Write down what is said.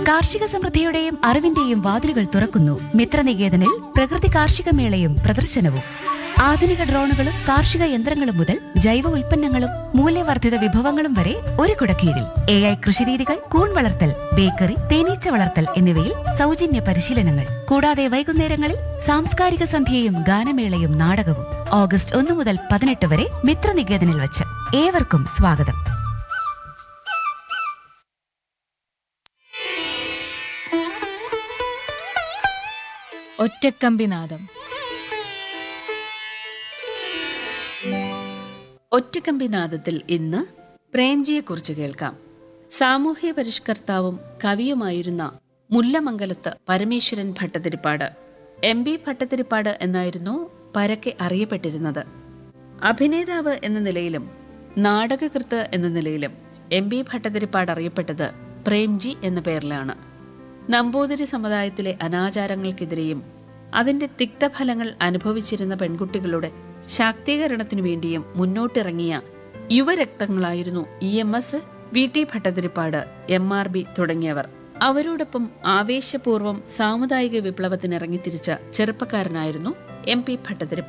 കാർഷിക സമൃദ്ധിയുടെയും അറിവിന്റെയും വാതിലുകൾ തുറക്കുന്നു മിത്രനികേതനിൽ പ്രകൃതി കാർഷിക മേളയും പ്രദർശനവും ആധുനിക ഡ്രോണുകളും കാർഷിക യന്ത്രങ്ങളും മുതൽ ജൈവ ഉൽപ്പന്നങ്ങളും മൂല്യവർദ്ധിത വിഭവങ്ങളും വരെ ഒരു കുടക്കീഴിൽ എ ഐ കൃഷിരീതികൾ കൂൺ വളർത്തൽ ബേക്കറി തേനീച്ച വളർത്തൽ എന്നിവയിൽ സൗജന്യ പരിശീലനങ്ങൾ കൂടാതെ വൈകുന്നേരങ്ങളിൽ സാംസ്കാരിക സന്ധ്യയും ഗാനമേളയും നാടകവും ഓഗസ്റ്റ് ഒന്ന് മുതൽ പതിനെട്ട് വരെ മിത്രനികേതനിൽ വച്ച് ഏവർക്കും സ്വാഗതം ഒറ്റക്കമ്പിനാദം ഒറ്റക്കമ്പിനാദത്തിൽ ഇന്ന് പ്രേംജിയെക്കുറിച്ച് കേൾക്കാം സാമൂഹ്യ പരിഷ്കർത്താവും കവിയുമായിരുന്ന മുല്ലമംഗലത്ത് പരമേശ്വരൻ ഭട്ടതിരിപ്പാട് എം ബി ഭട്ടതിരിപ്പാട് എന്നായിരുന്നു പരക്കെ അറിയപ്പെട്ടിരുന്നത് അഭിനേതാവ് എന്ന നിലയിലും നാടകകൃത്ത് എന്ന നിലയിലും എം ബി ഭട്ടതിരിപ്പാട് അറിയപ്പെട്ടത് പ്രേംജി എന്ന പേരിലാണ് നമ്പൂതിരി സമുദായത്തിലെ അനാചാരങ്ങൾക്കെതിരെയും അതിന്റെ തിക്തഫലങ്ങൾ അനുഭവിച്ചിരുന്ന പെൺകുട്ടികളുടെ ശാക്തീകരണത്തിനു വേണ്ടിയും മുന്നോട്ടിറങ്ങിയ യുവരക്തങ്ങളായിരുന്നു E M S V T Bhattathiripad M R B തുടങ്ങിയവർ അവരോടൊപ്പം ആവേശപൂർവ്വം സാമുദായിക വിപ്ലവത്തിനിറങ്ങിത്തിരിച്ച ചെറുപ്പക്കാരനായിരുന്നു എം പി ഭട്ടതിരിപ്പാട്